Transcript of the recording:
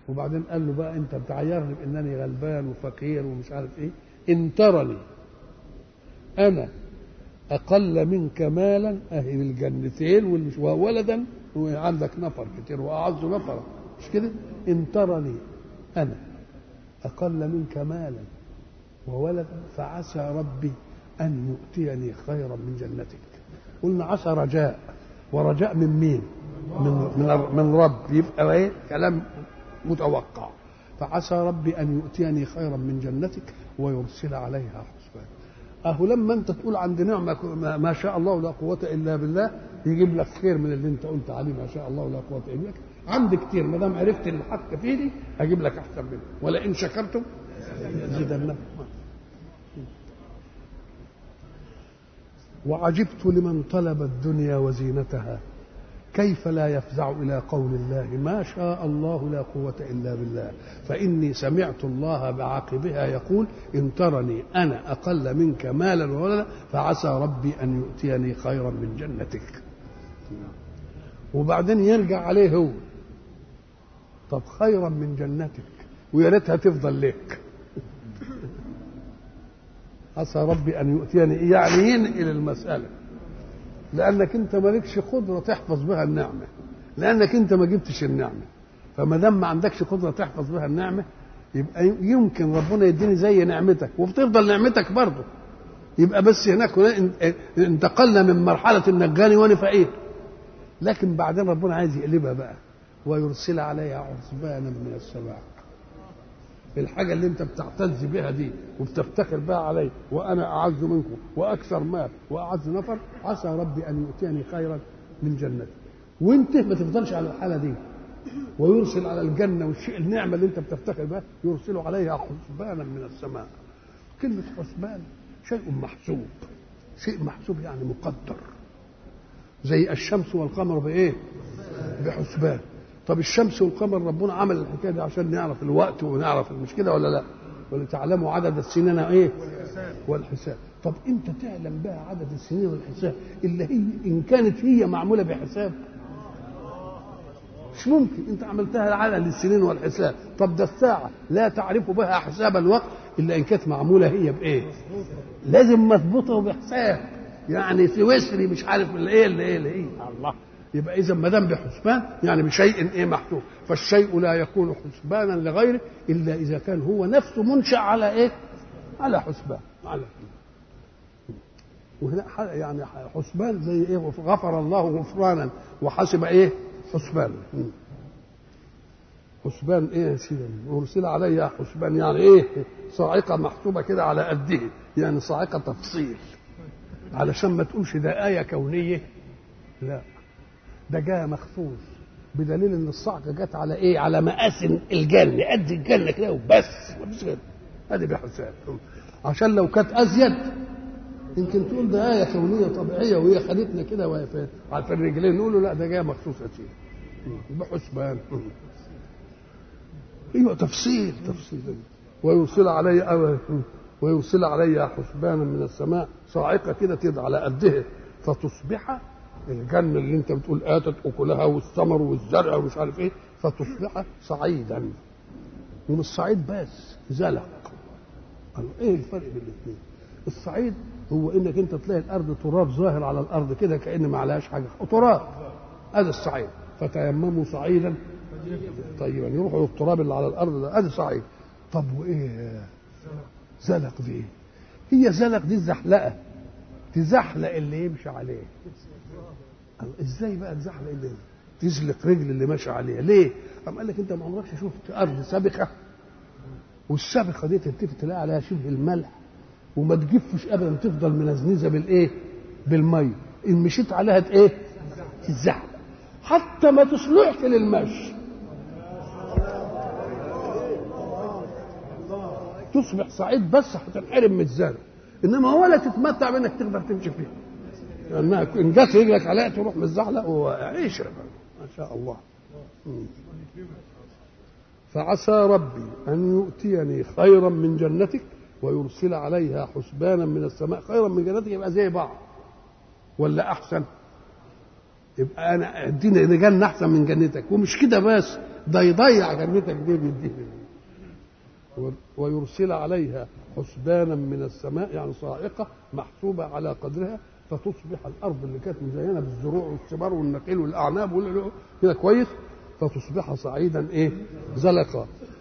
وبعدين قال له بقى انت بتعيرني بانني غلبان وفقير ومش عارف ايه ان ترني انا اقل منك مالا اهل الجنتين والمش وولدا وعندك نفر كتير واعز نفرا مش كده ان ترني انا اقل منك مالا وولدا فعسى ربي ان يؤتيني خيرا من جنتك قلنا عسى رجاء ورجاء من مين من من من رب يبقى ايه كلام متوقع فعسى ربي ان يؤتيني خيرا من جنتك ويرسل عليها حسبانا اهو لما انت تقول عند نعمه ما شاء الله لا قوه الا بالله يجيب لك خير من اللي انت قلت عليه ما شاء الله لا قوه الا بالله عندي كتير ما دام عرفت الحق في دي اجيب لك احسن منه ولئن شكرتم زيدنكم وعجبت لمن طلب الدنيا وزينتها كيف لا يفزع الى قول الله ما شاء الله لا قوه الا بالله فاني سمعت الله بعقبها يقول ان ترني انا اقل منك مالا وولدا فعسى ربي ان يؤتيني خيرا من جنتك وبعدين يرجع عليه هو طب خيرا من جنتك ويا ريتها تفضل لك عسى ربي ان يؤتيني يعني ينقل المساله لانك انت مالكش قدره تحفظ بها النعمه لانك انت ما جبتش النعمه فما دام ما عندكش قدره تحفظ بها النعمه يبقى يمكن ربنا يديني زي نعمتك وبتفضل نعمتك برضه يبقى بس هناك انتقلنا من مرحله انك غني وانا فقير لكن بعدين ربنا عايز يقلبها بقى ويرسل عليها عصبانا من السماء الحاجة اللي انت بتعتز بها دي وبتفتخر بها علي وانا اعز منكم واكثر مال واعز نفر عسى ربي ان يؤتيني خيرا من جنتي وانت ما تفضلش على الحالة دي ويرسل على الجنة والشيء النعمة اللي انت بتفتخر بها يرسل عليها حسبانا من السماء كلمة حسبان شيء محسوب شيء محسوب يعني مقدر زي الشمس والقمر بايه بحسبان طب الشمس والقمر ربنا عمل الحكايه دي عشان نعرف الوقت ونعرف مش كده ولا لا ولتعلموا عدد السنين ايه والحساب طب انت تعلم بقى عدد السنين والحساب اللي هي ان كانت هي معموله بحساب مش ممكن انت عملتها على السنين والحساب طب ده الساعه لا تعرف بها حساب الوقت الا ان كانت معموله هي بايه لازم مضبوطه بحساب يعني سويسري مش عارف الايه اللي ايه اللي ايه الله يبقى اذا ما دام بحسبان يعني بشيء ايه محسوب فالشيء لا يكون حسبانا لغيره الا اذا كان هو نفسه منشا على ايه على حسبان على وهنا يعني حسبان زي ايه غفر الله غفرانا وحسب ايه حسبان حسبان ايه يا سيدي ارسل علي حسبان يعني ايه صاعقه محسوبه كده على قده يعني صاعقه تفصيل علشان ما تقولش ده ايه كونيه لا ده جاء مخصوص بدليل ان الصعقه جت على ايه على مقاس الجنه قد الجنه كده وبس مفيش غير ادي بحساب عشان لو كانت ازيد يمكن تقول ده ايه كونيه طبيعيه وهي خدتنا كده وهي في على الرجلين نقول له لا ده جاء مخصوص يا سيدي بحسبان ايوه تفصيل تفصيل ويرسل علي ويرسل علي حسبانا من السماء صاعقه كده كده على قدها فتصبح الجنه اللي انت بتقول اتت اكلها والثمر والزرع ومش عارف ايه فتصبح صعيدا ومش صعيد بس زلق ايه الفرق بين الاثنين الصعيد هو انك انت تلاقي الارض تراب ظاهر على الارض كده كان ما عليهاش حاجه تراب هذا الصعيد فتيمموا صعيدا طيبا يروحوا للتراب اللي على الارض ده ادي صعيد طب وايه زلق دي ايه هي زلق دي الزحلقه تزحلق اللي يمشي عليه ازاي بقى تزحلق اللي تزلق رجل اللي ماشي عليها ليه؟ قام قال لك انت ما عمركش شفت ارض سابقه والسابقه دي تلتفت تلاقي عليها شبه الملح وما تجفش ابدا تفضل منزنزه بالايه؟ بالميه ان مشيت عليها ايه؟ تتزحلق حتى ما تصلحش للمشي تصبح صعيد بس هتنحرم من الزرع انما ولا تتمتع بانك تقدر تمشي فيها لانها ان جت رجلك عليها تروح متزحلق وعيش ما شاء الله فعسى ربي ان يؤتيني خيرا من جنتك ويرسل عليها حسبانا من السماء خيرا من جنتك يبقى زي بعض ولا احسن يبقى انا اديني جنه احسن من جنتك ومش كده بس ده يضيع جنتك دي بيديه ويرسل عليها حسبانا من السماء يعني صاعقه محسوبه على قدرها فتصبح الارض اللي كانت مزينه بالزروع والثمار والنخيل والاعناب كده كويس فتصبح صعيدا ايه زلقا